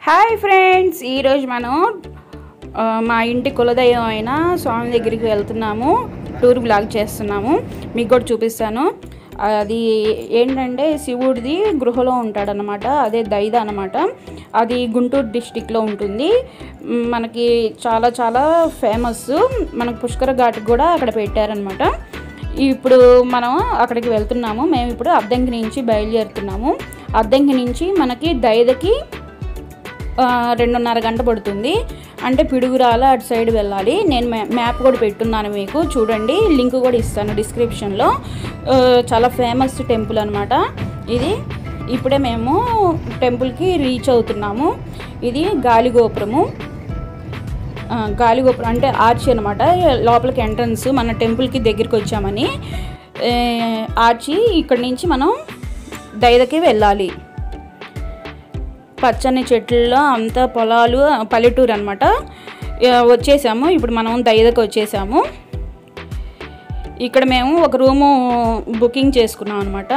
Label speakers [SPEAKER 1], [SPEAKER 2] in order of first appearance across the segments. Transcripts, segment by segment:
[SPEAKER 1] hi friends ఈరోజు మనం ఆ, మా ఇంటి కులదైవం అయిన స్వామి దగ్గరికి వెళ్తున్నాము టూర్ బ్లాగ్ చేస్తున్నాము మీకు కూడా చూపిస్తాను అది ఏంటంటే శివుడిది గృహలో ఉంటాడనమాట అదే దైద అనమాట అది గుంటూరు డిస్టిక్లో ఉంటుంది మ్, మనకి చాలా చాలా ఫేమస్ మనకు పుష్కర ఘాట్ కూడా అక్కడ పెట్టారనమాట ఇప్పుడు మనం అక్కడికి వెళ్తున్నాము మేము ఇప్పుడు అద్దంకి నుంచి బయలుదేరుతున్నాము అద్దంకి నుంచి మనకి దైదకి ఆ, రెండున్నర గంట పడుతుంది అంటే పిడుగురాల అటు సైడ్ వెళ్ళాలి నేను మ్యా- మ్యాప్ కూడా పెట్టున్నాను మీకు చూడండి లింక్ కూడా ఇస్తాను డిస్క్రిప్షన్లో ఆ, చాలా ఫేమస్ టెంపుల్ అనమాట ఇది ఇప్పుడే మేము టెంపుల్కి రీచ్ అవుతున్నాము ఇది గాలిగోపురము ఆ, గాలిగోపురం అంటే ఆర్చి అనమాట లోపలికి ఎంట్రన్స్ మన టెంపుల్కి దగ్గరికి వచ్చామని ఏ, ఆర్చి ఇక్కడి నుంచి మనం దైదకి వెళ్ళాలి పచ్చని చెట్లలో అంతా పొలాలు పల్లెటూరు అనమాట వచ్చేసాము ఇప్పుడు మనం దైదకి వచ్చేసాము ఇక్కడ మేము ఒక రూము బుకింగ్ చేసుకున్నాం అనమాట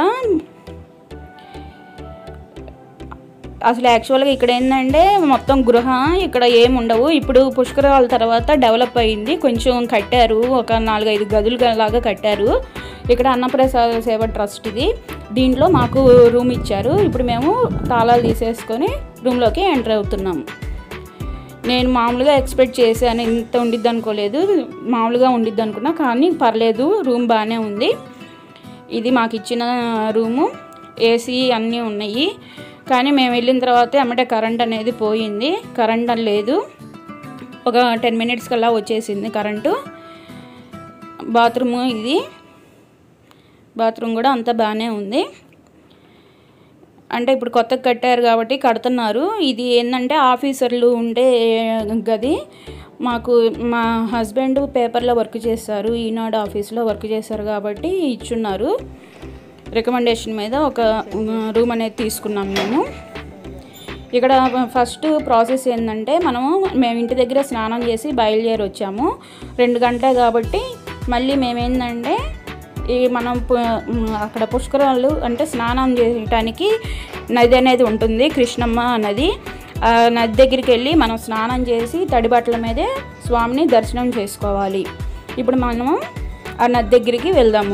[SPEAKER 1] అసలు యాక్చువల్గా ఇక్కడ ఏంటంటే మొత్తం గృహ ఇక్కడ ఏమి ఉండవు ఇప్పుడు పుష్కరాల తర్వాత డెవలప్ అయింది కొంచెం కట్టారు ఒక నాలుగైదు గదులు లాగా కట్టారు ఇక్కడ అన్నప్రసాద సేవ ట్రస్ట్ ఇది దీంట్లో మాకు రూమ్ ఇచ్చారు ఇప్పుడు మేము తాళాలు తీసేసుకొని రూమ్లోకి ఎంటర్ అవుతున్నాము నేను మామూలుగా ఎక్స్పెక్ట్ చేశాను ఇంత ఉండిద్ది అనుకోలేదు మామూలుగా ఉండిద్ది అనుకున్నా కానీ పర్లేదు రూమ్ బాగానే ఉంది ఇది మాకు ఇచ్చిన రూము ఏసీ అన్నీ ఉన్నాయి కానీ మేము వెళ్ళిన తర్వాత ఎమ్మటే కరెంట్ అనేది పోయింది కరెంట్ లేదు ఒక టెన్ మినిట్స్ కల్లా వచ్చేసింది కరెంటు బాత్రూము ఇది బాత్రూమ్ కూడా అంతా బాగానే ఉంది అంటే ఇప్పుడు కొత్తగా కట్టారు కాబట్టి కడుతున్నారు ఇది ఏంటంటే ఆఫీసర్లు ఉండే గది మాకు మా హస్బెండ్ పేపర్లో వర్క్ చేస్తారు ఈనాడు ఆఫీస్లో వర్క్ చేస్తారు కాబట్టి ఇచ్చున్నారు రికమెండేషన్ మీద ఒక రూమ్ అనేది తీసుకున్నాం మేము ఇక్కడ ఫస్ట్ ప్రాసెస్ ఏంటంటే మనము మేము ఇంటి దగ్గర స్నానం చేసి బయలుదేరి వచ్చాము రెండు గంటలే కాబట్టి మళ్ళీ మేమేంటంటే ఈ మనం పు- అక్కడ పుష్కరాలు అంటే స్నానం చేయటానికి నది అనేది ఉంటుంది కృష్ణమ్మ నది ఆ నది దగ్గరికి వెళ్ళి మనం స్నానం చేసి తడి బట్టల మీదే స్వామిని దర్శనం చేసుకోవాలి ఇప్పుడు మనము ఆ నది దగ్గరికి వెళ్దాము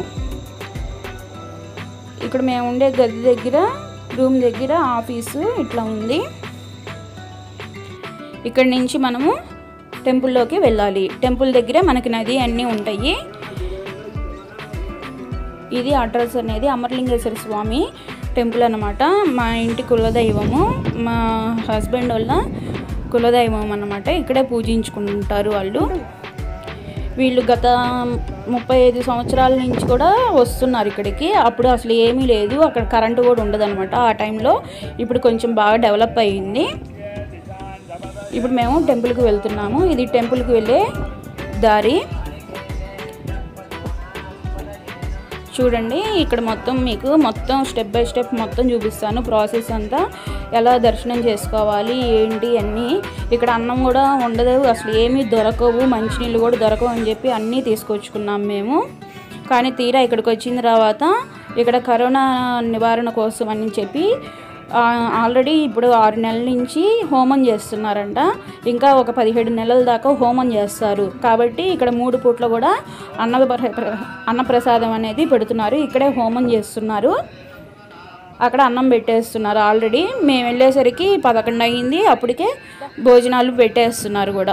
[SPEAKER 1] ఇక్కడ మేము ఉండే గది దగ్గర రూమ్ దగ్గర ఆఫీసు ఇట్లా ఉంది ఇక్కడి నుంచి మనము టెంపుల్లోకి వెళ్ళాలి టెంపుల్ దగ్గర మనకి నది అన్నీ ఉంటాయి ఇది అడ్రస్ అనేది అమరలింగేశ్వర స్వామి టెంపుల్ అనమాట మా ఇంటి కులదైవము మా హస్బెండ్ వాళ్ళ కులదైవం అన్నమాట ఇక్కడే పూజించుకుంటారు వాళ్ళు వీళ్ళు గత ముప్పై ఐదు సంవత్సరాల నుంచి కూడా వస్తున్నారు ఇక్కడికి అప్పుడు అసలు ఏమీ లేదు అక్కడ కరెంటు కూడా ఉండదన్నమాట ఆ టైంలో ఇప్పుడు కొంచెం బాగా డెవలప్ అయ్యింది ఇప్పుడు మేము టెంపుల్కి వెళ్తున్నాము ఇది టెంపుల్కి వెళ్ళే దారి చూడండి ఇక్కడ మొత్తం మీకు మొత్తం స్టెప్ బై స్టెప్ మొత్తం చూపిస్తాను ప్రాసెస్ అంతా ఎలా దర్శనం చేసుకోవాలి ఏంటి అన్నీ ఇక్కడ అన్నం కూడా ఉండదు అసలు ఏమీ దొరకవు మంచినీళ్ళు కూడా దొరకవు అని చెప్పి అన్నీ తీసుకొచ్చుకున్నాం మేము కానీ తీరా ఇక్కడికి వచ్చిన తర్వాత ఇక్కడ కరోనా నివారణ కోసం అని చెప్పి ఆ, ఆల్రెడీ ఇప్పుడు ఆరు నెలల నుంచి హోమం చేస్తున్నారంట ఇంకా ఒక పదిహేడు నెలల దాకా హోమం చేస్తారు కాబట్టి ఇక్కడ మూడు పూట్ల కూడా అన్న అన్నప్రసాదం అనేది పెడుతున్నారు ఇక్కడే హోమం చేస్తున్నారు అక్కడ అన్నం పెట్టేస్తున్నారు ఆల్రెడీ మేము వెళ్ళేసరికి పదకొండు అయ్యింది అప్పటికే భోజనాలు పెట్టేస్తున్నారు కూడా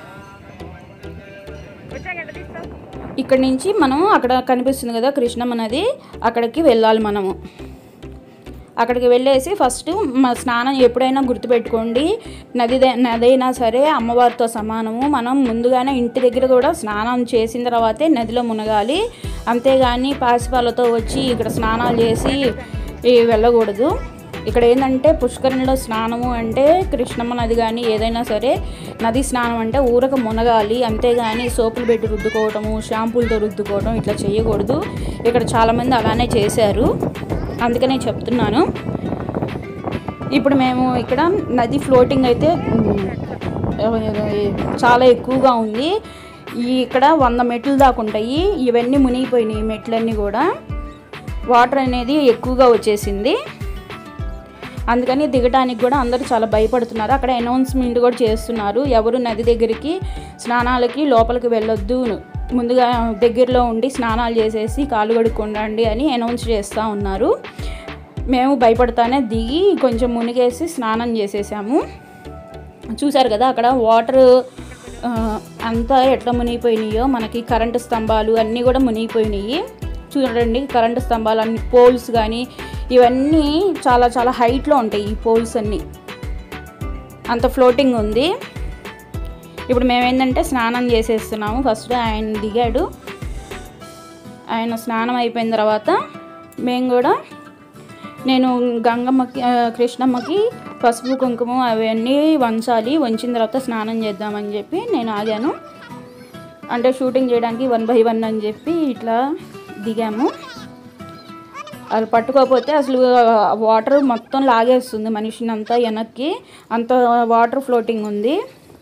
[SPEAKER 1] ఇక్కడ నుంచి మనం అక్కడ కనిపిస్తుంది కదా కృష్ణమ్మ నది అక్కడికి వెళ్ళాలి మనము అక్కడికి వెళ్ళేసి ఫస్ట్ మా స్నానం ఎప్పుడైనా గుర్తుపెట్టుకోండి నది నదైనా సరే అమ్మవారితో సమానము మనం ముందుగానే ఇంటి దగ్గర కూడా స్నానం చేసిన తర్వాతే నదిలో మునగాలి అంతేగాని పాసిపాలతో వచ్చి ఇక్కడ స్నానాలు చేసి ఈ వెళ్ళకూడదు ఇక్కడ ఏంటంటే పుష్కరంలో స్నానము అంటే కృష్ణమ్మ నది కానీ ఏదైనా సరే నది స్నానం అంటే ఊరక మునగాలి అంతేగాని సోపులు పెట్టి రుద్దుకోవటము షాంపూలతో రుద్దుకోవటం ఇట్లా చేయకూడదు ఇక్కడ చాలామంది అలానే చేశారు అందుకనే చెప్తున్నాను ఇప్పుడు మేము ఇక్కడ నది ఫ్లోటింగ్ అయితే ఉమ్, చాలా ఎక్కువగా ఉంది ఈ ఇక్కడ వంద మెట్లు దాకా ఉంటాయి ఇవన్నీ మునిగిపోయినాయి ఈ మెట్లన్నీ కూడా వాటర్ అనేది ఎక్కువగా వచ్చేసింది అందుకని దిగటానికి కూడా అందరూ చాలా భయపడుతున్నారు అక్కడ అనౌన్స్మెంట్ కూడా చేస్తున్నారు ఎవరు నది దగ్గరికి స్నానాలకి లోపలికి వెళ్ళొద్దు ముందుగా దగ్గరలో ఉండి స్నానాలు చేసేసి కాలు కడుక్కోండి అని అనౌన్స్ చేస్తూ ఉన్నారు మేము భయపడతానే దిగి కొంచెం మునిగేసి స్నానం చేసేసాము చూసారు కదా అక్కడ వాటర్ ఆ, అంతా ఎట్లా మునిగిపోయినాయో మనకి కరెంటు స్తంభాలు అన్నీ కూడా మునిగిపోయినాయి చూడండి కరెంటు స్తంభాలు అన్ని పోల్స్ కానీ ఇవన్నీ చాలా చాలా హైట్లో ఉంటాయి ఈ పోల్స్ అన్నీ అంత ఫ్లోటింగ్ ఉంది ఇప్పుడు మేము ఏంటంటే స్నానం చేసేస్తున్నాము ఫస్ట్ ఆయన దిగాడు ఆయన స్నానం అయిపోయిన తర్వాత మేము కూడా నేను గంగమ్మకి ఆ, కృష్ణమ్మకి పసుపు కుంకుమ అవన్నీ వంచాలి వంచిన తర్వాత స్నానం చేద్దామని చెప్పి నేను ఆగాను అంటే షూటింగ్ చేయడానికి వన్ బై వన్ అని చెప్పి ఇట్లా దిగాము అది పట్టుకోకపోతే అసలు వాటర్ మొత్తం లాగేస్తుంది మనిషిని అంతా వెనక్కి అంత వాటర్ ఫ్లోటింగ్ ఉంది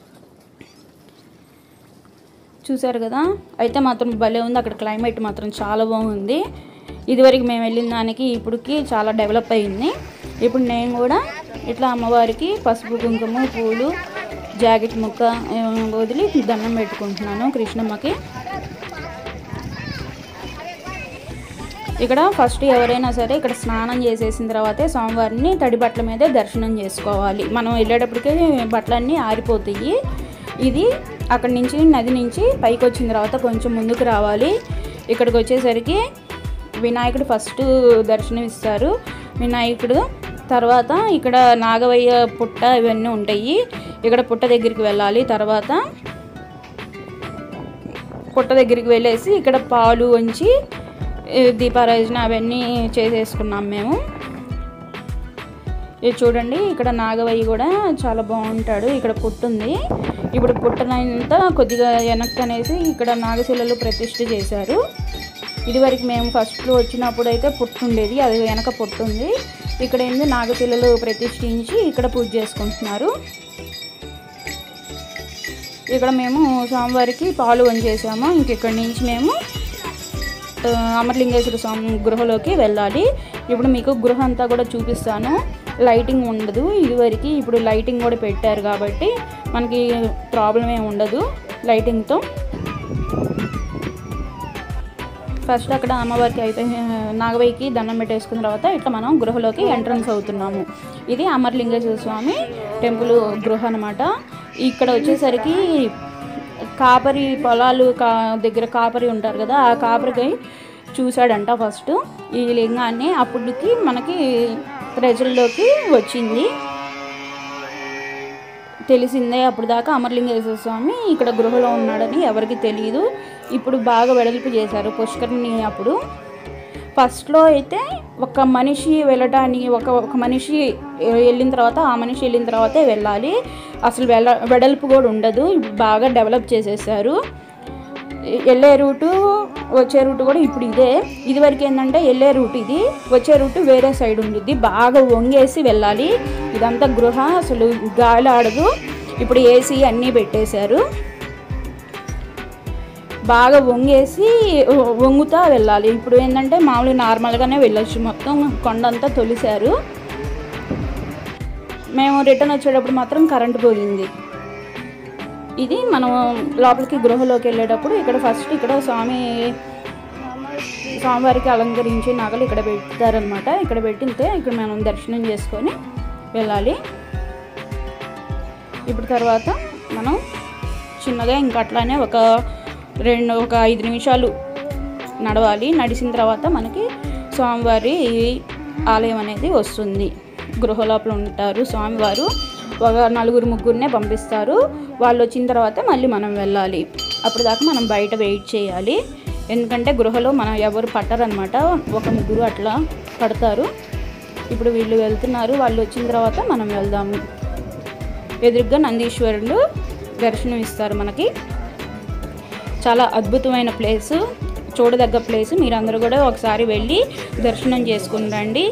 [SPEAKER 1] చూసారు కదా అయితే మాత్రం భలే ఉంది అక్కడ క్లైమేట్ మాత్రం చాలా బాగుంది ఇదివరకు మేము వెళ్ళిన దానికి ఇప్పటికి చాలా డెవలప్ అయింది ఇప్పుడు నేను కూడా ఇట్లా అమ్మవారికి పసుపు కుంకుమ పూలు జాకెట్ ముక్క ఆ, వదిలి దండం పెట్టుకుంటున్నాను కృష్ణమ్మకి ఇక్కడ ఫస్ట్ ఎవరైనా సరే ఇక్కడ స్నానం చేసేసిన తర్వాతే స్వామివారిని తడి బట్టల మీదే దర్శనం చేసుకోవాలి మనం వెళ్ళేటప్పటికే బట్టలన్నీ ఆరిపోతాయి ఇది అక్కడి నుంచి నది నుంచి పైకి వచ్చిన తర్వాత కొంచెం ముందుకు రావాలి ఇక్కడికి వచ్చేసరికి వినాయకుడు ఫస్ట్ దర్శనం ఇస్తారు వినాయకుడు తర్వాత ఇక్కడ నాగవయ్య పుట్ట ఇవన్నీ ఉంటాయి ఇక్కడ పుట్ట దగ్గరికి వెళ్ళాలి తర్వాత పుట్ట దగ్గరికి వెళ్ళేసి ఇక్కడ పాలు వంచి ఈ దీపారాజన అవన్నీ చేసేసుకున్నాం మేము ఇది చూడండి ఇక్కడ నాగవయ్య కూడా చాలా బాగుంటాడు ఇక్కడ పుట్టుంది ఇప్పుడు పుట్టనంతా కొద్దిగా వెనక్కి అనేసి ఇక్కడ నాగశిలలో ప్రతిష్ఠ చేశారు ఇదివరకు మేము ఫస్ట్లో వచ్చినప్పుడు అయితే పుట్టుండేది అది వెనక పుట్టుంది ఇక్కడ ఏంది నాగశిలలో ప్రతిష్ఠించి ఇక్కడ పూజ చేసుకుంటున్నారు ఇక్కడ మేము స్వామివారికి పాలు వంచేసాము ఇంక ఇక్కడి నుంచి మేము ఆ, అమర్లింగేశ్వర స్వామి గృహలోకి వెళ్ళాలి ఇప్పుడు మీకు గృహ అంతా కూడా చూపిస్తాను లైటింగ్ ఉండదు ఇదివరకు ఇప్పుడు లైటింగ్ కూడా పెట్టారు కాబట్టి మనకి ప్రాబ్లం ఏమి ఉండదు లైటింగ్తో ఫస్ట్ అక్కడ అమ్మవారికి అయిపోయి నాగవయ్యకి దండం పెట్టేసుకున్న తర్వాత ఇట్లా మనం గృహలోకి ఎంట్రన్స్ అవుతున్నాము ఇది అమర్లింగేశ్వర స్వామి టెంపుల్ గృహ అనమాట ఇక్కడ వచ్చేసరికి కాపరి పొలాలు కా దగ్గర కాపరి ఉంటారు కదా ఆ కాపరికి చూశాడంట ఫస్ట్ ఈ లింగాన్ని అప్పటికి మనకి ప్రజల్లోకి వచ్చింది తెలిసిందే అప్పుడు దాకా అమర్లింగేశ్వర స్వామి ఇక్కడ గృహలో ఉన్నాడని ఎవరికి తెలియదు ఇప్పుడు బాగా వెడల్పు చేశారు పుష్కరిణి అప్పుడు ఫస్ట్లో అయితే ఒక మనిషి వెళ్ళటానికి ఒక ఒక మనిషి వెళ్ళిన తర్వాత ఆ మనిషి వెళ్ళిన తర్వాతే వెళ్ళాలి అసలు వెళ్ళ వెడల్పు కూడా ఉండదు ఇప్పుడు బాగా డెవలప్ చేసేసారు వెళ్ళే రూటు వచ్చే రూటు కూడా ఇప్పుడు ఇదే ఇదివరకు ఏంటంటే వెళ్ళే రూట్ ఇది వచ్చే రూటు వేరే సైడ్ ఉంటుంది బాగా వంగేసి వెళ్ళాలి ఇదంతా గృహ అసలు గాలి ఆడదు ఇప్పుడు ఏసీ అన్నీ పెట్టేశారు బాగా వంగేసి వంగుతా వెళ్ళాలి ఇప్పుడు ఏంటంటే మామూలు నార్మల్గానే వెళ్ళొచ్చు మొత్తం కొండంతా తొలిశారు మేము రిటర్న్ వచ్చేటప్పుడు మాత్రం కరెంట్ పోయింది ఇది మనం లోపలికి గృహలోకి వెళ్ళేటప్పుడు ఇక్కడ ఫస్ట్ ఇక్కడ స్వామి స్వామివారికి అలంకరించి నగలు ఇక్కడ పెడతారనమాట ఇక్కడ పెట్టితే ఇక్కడ మనం దర్శనం చేసుకొని వెళ్ళాలి ఇప్పుడు తర్వాత మనం చిన్నగా ఇంకా అట్లానే ఒక రెండు ఒక ఐదు నిమిషాలు నడవాలి నడిచిన తర్వాత మనకి స్వామివారి ఆలయం అనేది వస్తుంది గృహ లోపల ఉంటారు స్వామివారు ఒక నలుగురు ముగ్గురినే పంపిస్తారు వాళ్ళు వచ్చిన తర్వాత మళ్ళీ మనం వెళ్ళాలి అప్పుడు దాకా మనం బయట వెయిట్ చేయాలి ఎందుకంటే గృహలో మనం ఎవరు పట్టరనమాట ఒక ముగ్గురు అట్లా పడతారు ఇప్పుడు వీళ్ళు వెళ్తున్నారు వాళ్ళు వచ్చిన తర్వాత మనం వెళ్దాము ఎదురుగ్గా నందీశ్వరుడు దర్శనం ఇస్తారు మనకి చాలా అద్భుతమైన ప్లేస్ చూడదగ్గ ప్లేస్ మీరందరూ కూడా ఒకసారి వెళ్ళి దర్శనం చేసుకుని రండి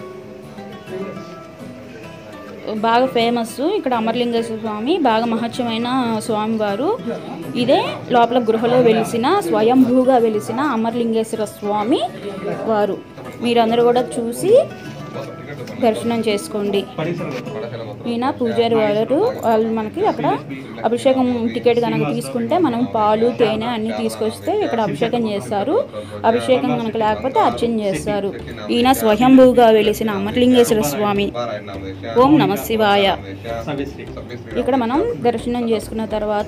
[SPEAKER 1] బాగా ఫేమస్ ఇక్కడ అమర్లింగేశ్వర స్వామి బాగా మహత్యమైన స్వామివారు ఇదే లోపల గృహలో వెలిసిన స్వయంభూగా వెలిసిన అమర్లింగేశ్వర స్వామి వారు మీరందరూ కూడా చూసి దర్శనం చేసుకోండి ఈయన పూజారి వారు వాళ్ళు మనకి అక్కడ అభిషేకం టికెట్ కనుక తీసుకుంటే మనం పాలు తేనె అన్ని తీసుకొస్తే ఇక్కడ అభిషేకం చేస్తారు అభిషేకం కనుక లేకపోతే అర్చన చేస్తారు ఈయన స్వయంభూగా వెలిసిన అమరలింగేశ్వర స్వామి ఓం నమ శివాయ ఇక్కడ మనం దర్శనం చేసుకున్న తర్వాత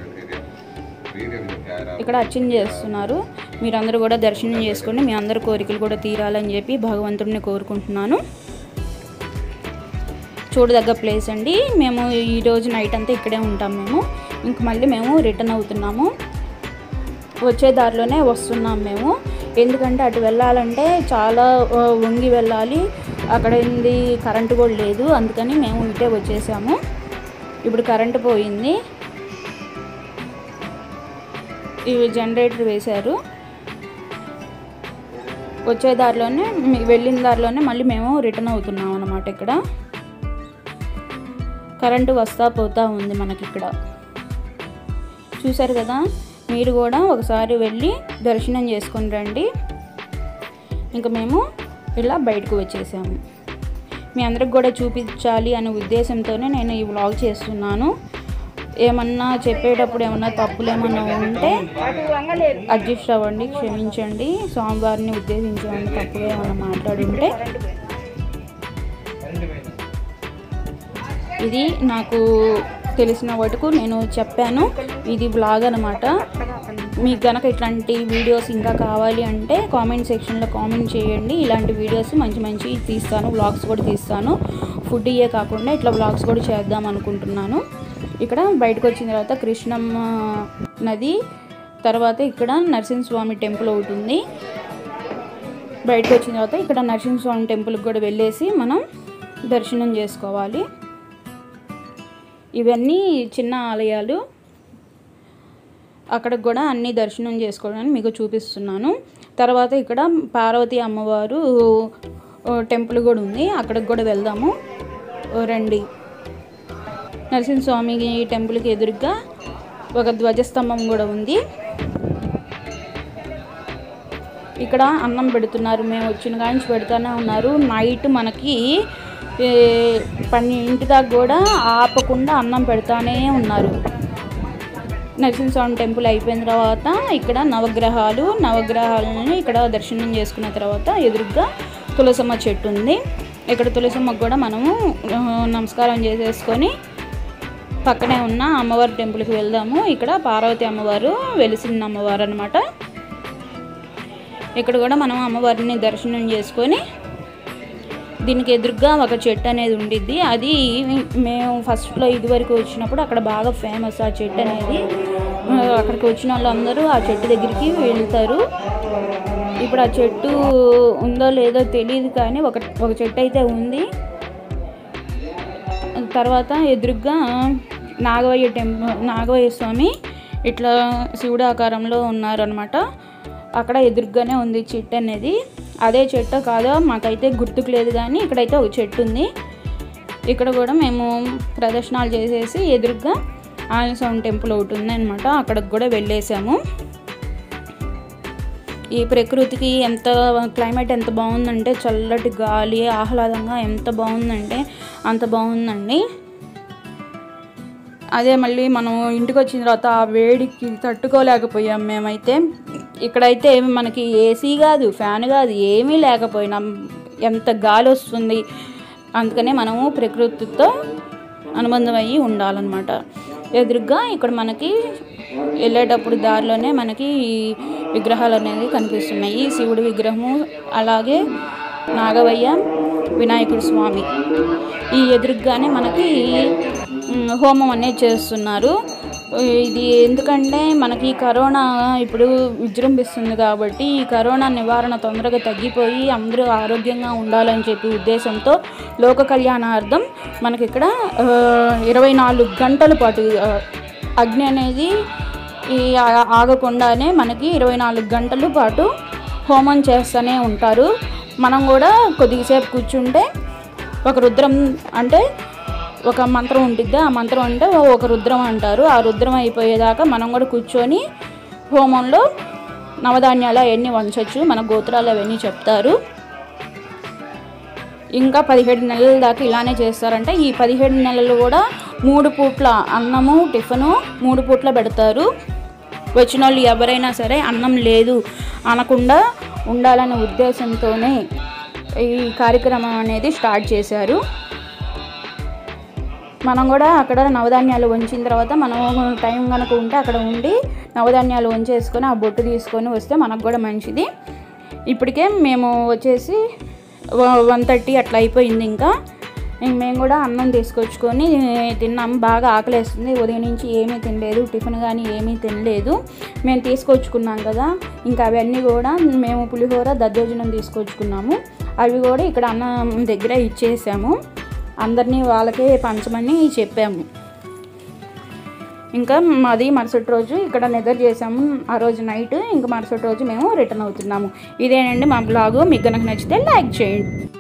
[SPEAKER 1] ఇక్కడ అర్చన చేస్తున్నారు మీరందరూ కూడా దర్శనం చేసుకోండి మీ అందరి కోరికలు కూడా తీరాలని చెప్పి భగవంతుడిని కోరుకుంటున్నాను చూడదగ్గ ప్లేస్ అండి మేము ఈరోజు నైట్ అంతా ఇక్కడే ఉంటాం మేము ఇంక మళ్ళీ మేము రిటర్న్ అవుతున్నాము వచ్చే దారిలోనే వస్తున్నాం మేము ఎందుకంటే అటు వెళ్ళాలంటే చాలా ఆ, వంగి వెళ్ళాలి అక్కడ ఏంది కరెంటు కూడా లేదు అందుకని మేము ఇటే వచ్చేసాము ఇప్పుడు కరెంటు పోయింది ఇవి జనరేటర్ వేశారు వచ్చే దారిలోనే మీ- వెళ్ళిన దారిలోనే మళ్ళీ మేము రిటర్న్ అవుతున్నాం అన్నమాట ఇక్కడ కరెంటు వస్తా పోతా ఉంది మనకి ఇక్కడ చూసారు కదా మీరు కూడా ఒకసారి వెళ్ళి దర్శనం చేసుకొని రండి ఇంకా మేము ఇలా బయటకు వచ్చేసాము మీ అందరికి కూడా చూపించాలి అనే ఉద్దేశంతోనే నేను ఈ వ్లాగ్ చేస్తున్నాను ఏమన్నా చెప్పేటప్పుడు ఏమన్నా తప్పులు ఏమన్నా ఉంటే అడ్జస్ట్ అవ్వండి క్షమించండి స్వామివారిని ఉద్దేశించి ఏమన్నా తప్పుగా ఏమన్నా మాట్లాడుంటే ఇది నాకు తెలిసిన వాటికు నేను చెప్పాను ఇది బ్లాగ్ అనమాట మీకు గనక ఇట్లాంటి వీడియోస్ ఇంకా కావాలి అంటే కామెంట్ సెక్షన్లో కామెంట్ చేయండి ఇలాంటి వీడియోస్ మంచి మంచి తీస్తాను వ్లాగ్స్ కూడా తీస్తాను ఫుడ్ ఇయే కాకుండా ఇట్లా వ్లాగ్స్ కూడా చేద్దాం అనుకుంటున్నాను ఇక్కడ బయటకు వచ్చిన తర్వాత కృష్ణమ్మ నది తర్వాత ఇక్కడ నరసింహస్వామి టెంపుల్ ఒకటి ఉంది బయటకు వచ్చిన తర్వాత ఇక్కడ నరసింహస్వామి టెంపుల్కి కూడా వెళ్ళేసి మనం దర్శనం చేసుకోవాలి ఇవన్నీ చిన్న ఆలయాలు అక్కడికి కూడా అన్ని దర్శనం చేసుకోవడానికి మీకు చూపిస్తున్నాను తర్వాత ఇక్కడ పార్వతి అమ్మవారు ఓ, టెంపుల్ కూడా ఉంది అక్కడికి కూడా వెళ్దాము ఓ, రండి నరసింహస్వామి టెంపుల్కి ఎదురుగా ఒక ధ్వజస్తంభం కూడా ఉంది ఇక్కడ అన్నం పెడుతున్నారు మేము వచ్చిన కాంచి పెడుతూనే ఉన్నారు నైట్ మనకి ఏ, పన్నెండింటి దాకా కూడా ఆపకుండా అన్నం పెడతానే ఉన్నారు నరసింహస్వామి టెంపుల్ అయిపోయిన తర్వాత ఇక్కడ నవగ్రహాలు నవగ్రహాలను ఇక్కడ దర్శనం చేసుకున్న తర్వాత ఎదురుగా తులసమ్మ చెట్టు ఉంది ఇక్కడ తులసమ్మకు కూడా మనము ఆ, నమస్కారం చేసేసుకొని పక్కనే ఉన్న అమ్మవారి టెంపుల్కి వెళ్దాము ఇక్కడ పార్వతి అమ్మవారు వెలిసిన అమ్మవారు అనమాట ఇక్కడ కూడా మనం అమ్మవారిని దర్శనం చేసుకొని దీనికి ఎదురుగా ఒక చెట్టు అనేది ఉండిద్ది అది మేము ఫస్ట్లో ఇదివరకు వచ్చినప్పుడు అక్కడ బాగా ఫేమస్ ఆ చెట్టు అనేది ఆ, అక్కడికి వచ్చిన వాళ్ళందరూ ఆ చెట్టు దగ్గరికి వెళ్తారు ఇప్పుడు ఆ చెట్టు ఉందో లేదో తెలియదు కానీ ఒక ఒక చెట్టు అయితే ఉంది తర్వాత ఎదురుగా నాగవయ్య టెంపుల్ నాగవయ్య స్వామి ఇట్లా శివుడు ఆకారంలో ఉన్నారనమాట అక్కడ ఎదురుగానే ఉంది చెట్టు అనేది అదే చెట్టు కాదో మాకైతే గుర్తుకు లేదు కానీ ఇక్కడైతే ఒక చెట్టు ఉంది ఇక్కడ కూడా మేము ప్రదర్శనలు చేసేసి ఎదురుగా ఆంజనేయ స్వామి టెంపుల్ ఒకటి ఉంది అనమాట అక్కడికి కూడా వెళ్ళేసాము ఈ ప్రకృతికి ఎంత క్లైమేట్ ఎంత బాగుందంటే చల్లటి గాలి ఆహ్లాదంగా ఎంత బాగుందంటే అంత బాగుందండి అదే మళ్ళీ మనం ఇంటికి వచ్చిన తర్వాత ఆ వేడికి తట్టుకోలేకపోయాం మేమైతే ఇక్కడైతే మనకి ఏసీ కాదు ఫ్యాన్ కాదు ఏమీ లేకపోయినాం ఎంత గాలి వస్తుంది అందుకనే మనము ప్రకృతితో అనుబంధం అయ్యి ఉండాలన్నమాట ఎదురుగా ఇక్కడ మనకి వెళ్ళేటప్పుడు దారిలోనే మనకి ఈ విగ్రహాలు అనేది కనిపిస్తున్నాయి శివుడి విగ్రహము అలాగే నాగవయ్య వినాయకుడు స్వామి ఈ ఎదురుగానే మనకి మ్, హోమం అనేది చేస్తున్నారు ఇది ఎందుకంటే మనకి కరోనా ఇప్పుడు విజృంభిస్తుంది కాబట్టి ఈ కరోనా నివారణ తొందరగా తగ్గిపోయి అందరూ ఆరోగ్యంగా ఉండాలని చెప్పి ఉద్దేశంతో లోక కళ్యాణార్థం మనకి ఇక్కడ ఆ, ఇరవై నాలుగు గంటల పాటు ఆ, అగ్ని అనేది ఈ ఆ- ఆగకుండానే మనకి ఇరవై నాలుగు గంటల పాటు హోమం చేస్తూనే ఉంటారు మనం కూడా కొద్దిసేపు కూర్చుంటే ఒక రుద్రం అంటే ఒక మంత్రం ఉంటుంది ఆ మంత్రం అంటే ఒక రుద్రం అంటారు ఆ రుద్రం అయిపోయేదాకా మనం కూడా కూర్చొని హోమంలో నవధాన్యాలు అవన్నీ వంచవచ్చు మన గోత్రాలు అవన్నీ చెప్తారు ఇంకా పదిహేడు నెలల దాకా ఇలానే చేస్తారంటే ఈ పదిహేడు నెలలు కూడా మూడు పూట్ల అన్నము టిఫను మూడు పూట్ల పెడతారు వచ్చిన వాళ్ళు ఎవరైనా సరే అన్నం లేదు అనకుండా ఉండాలనే ఉద్దేశంతోనే ఈ కార్యక్రమం అనేది స్టార్ట్ చేశారు మనం కూడా అక్కడ నవధాన్యాలు వంచిన తర్వాత మనం టైం కనుక ఉంటే అక్కడ ఉండి నవధాన్యాలు వంచేసుకొని ఆ బొట్టు తీసుకొని వస్తే మనకు కూడా మంచిది ఇప్పటికే మేము వచ్చేసి వన్ థర్టీ అట్లా అయిపోయింది ఇంకా ఇంక మేము కూడా అన్నం తీసుకొచ్చుకొని తిన్నాము బాగా ఆకలేస్తుంది ఉదయం నుంచి ఏమీ తినలేదు టిఫిన్ కానీ ఏమీ తినలేదు మేము తీసుకొచ్చుకున్నాం కదా ఇంకా అవన్నీ కూడా మేము పులిహోర దద్దోజనం తీసుకొచ్చుకున్నాము అవి కూడా ఇక్కడ అన్నం దగ్గర ఇచ్చేసాము అందరినీ వాళ్ళకే పంచమని చెప్పాము ఇంకా మాది మరుసటి రోజు ఇక్కడ నిద్ర చేసాము ఆ రోజు నైట్ ఇంకా మరుసటి రోజు మేము రిటర్న్ అవుతున్నాము ఇదేనండి మా బ్లాగు మీకు కనుక నచ్చితే లైక్ చేయండి